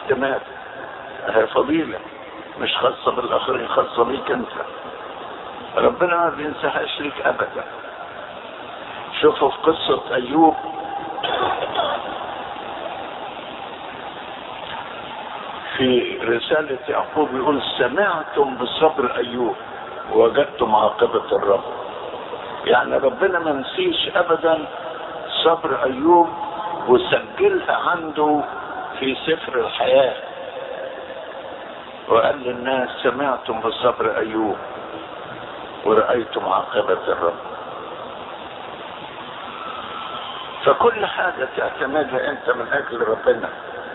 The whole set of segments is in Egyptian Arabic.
اعتماد هي فضيلة مش خاصة بالآخرين خاصة بيك أنت ربنا ما بينساهاش لك أبدا شوفوا في قصة أيوب في رسالة يعقوب يقول سمعتم بصبر أيوب ووجدتم عاقبة الرب يعني ربنا ما نسيش أبدا صبر أيوب وسجلها عنده في سفر الحياة وقال للناس سمعتم بصبر أيوب ورأيتم عاقبة الرب فكل حاجة تعتمدها أنت من أجل ربنا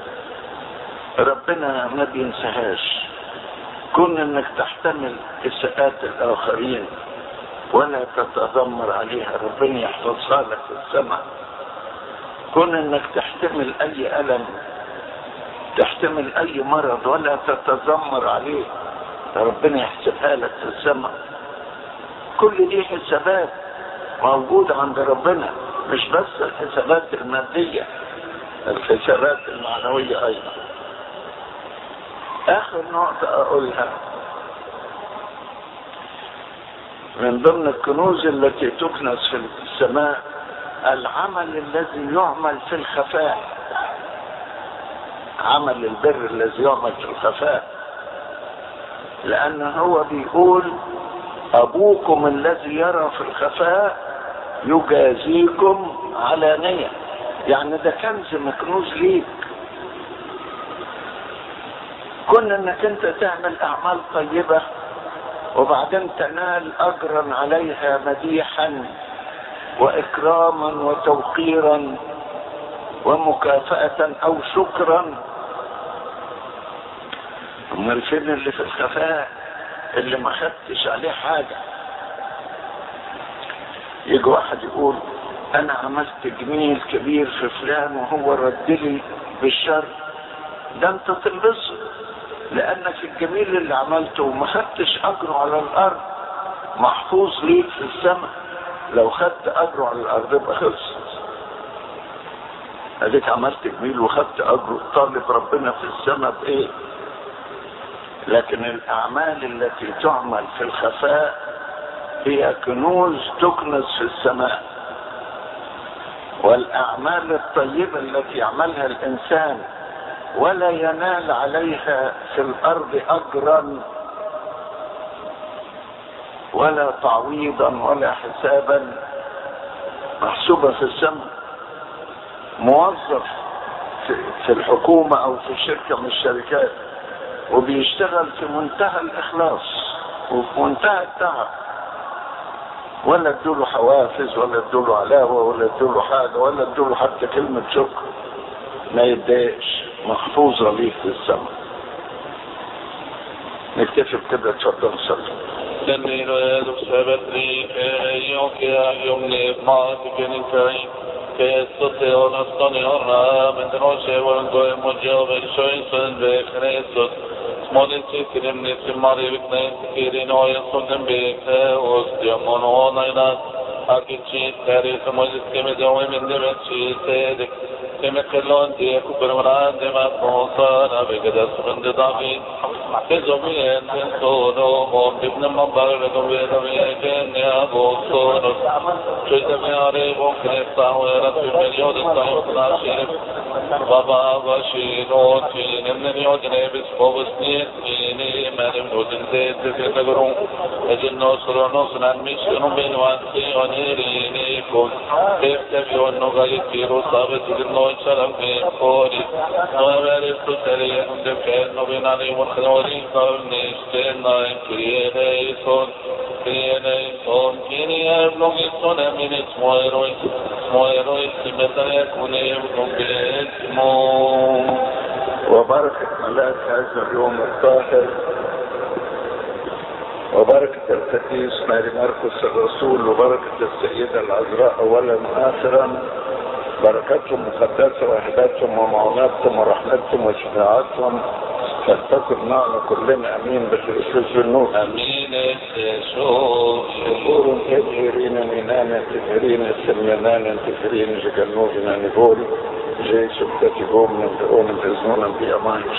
ربنا ما بينساهاش كون انك تحتمل اساءات الاخرين ولا تتذمر عليها ربنا يحفظها لك في السماء كون انك تحتمل اي الم تحتمل اي مرض ولا تتذمر عليه ربنا يحسبها لك في السماء كل دي حسابات موجودة عند ربنا مش بس الحسابات المادية الحسابات المعنوية ايضا اخر نقطة اقولها من ضمن الكنوز التي تكنز في السماء العمل الذي يعمل في الخفاء عمل البر الذي يعمل في الخفاء لان هو بيقول ابوكم الذي يرى في الخفاء يجازيكم علانية يعني ده كنز مكنوز ليك كون انك انت تعمل اعمال طيبة وبعدين تنال اجرا عليها مديحا واكراما وتوقيرا ومكافأة او شكرا امال فين اللي في الخفاء اللي ما خدتش عليه حاجة يجي واحد يقول انا عملت جميل كبير في فلان وهو رد لي بالشر ده انت تنبسط لانك الجميل اللي عملته ما خدتش اجره على الارض محفوظ ليك في السماء لو خدت اجره على الارض يبقى خلص اديك عملت جميل وخدت اجره طالب ربنا في السماء بايه لكن الاعمال التي تعمل في الخفاء هي كنوز تكنز في السماء والاعمال الطيبه التي يعملها الانسان ولا ينال عليها في الارض اجرا ولا تعويضا ولا حسابا محسوبه في السماء موظف في الحكومه او في شركه من الشركات وبيشتغل في منتهى الاخلاص وفي منتهى التعب ولا ادوله حوافز ولا ادوله علاوه ولا ادوله حاجه ولا ادوله حتى كلمه شكر ما يتضايقش محفوظة ليك في السماء نكتفي بكده اتفضل صلي Sendero är uppsvävet jag är jomni mat genikaj Kesot och nästan i orra men den har sig var en gång mot jag vill sjöjsen ve Kristus Småligt sitter i mitt i Marivkne Kirin och jag som den bekne och stjärmon och najna Akitchit kari som och skemme det och min det vet sig كما كلون دي كبر مران دي ما توصانا بقدس من دي ضعفين تزومين تنسونو مون ابن مبار لكم بيدمي كن يا بوصونو شوي دمي عريبون كنفتا ويرد في مليون الصحيح ناشير بابا بشينو تين من يوجني بسكو بسنين تيني من ابن زيت في نقرون اجن نصر نصر مشكن بين وانسي ونيريني كون كيف تبيون نغاية كيرو صابت للنو سلام في قولي وبارك تسري عند كان بناني وخنوري قولني استنا كرينيسون كرينيسون كيني ابلغ السنة من اسمه ايروي اسمه ايروي سمتا يكون ابن باسمه وبركة ملاك هذا اليوم الطاهر وبركة القديس ماري مرقس الرسول وبركة السيدة العذراء أولا وآخرا بركاتهم مقدسة وحداتهم ومعوناتهم ورحمتهم وشفاعاتهم فلتكن معنا كلنا امين بخريستوس النور امين يسوع شكور تدهرين مينانا تدهرين سمينانا تدهرين جنوبنا نقول جيسو بتتقوم من دعونا بإذنونا بأمان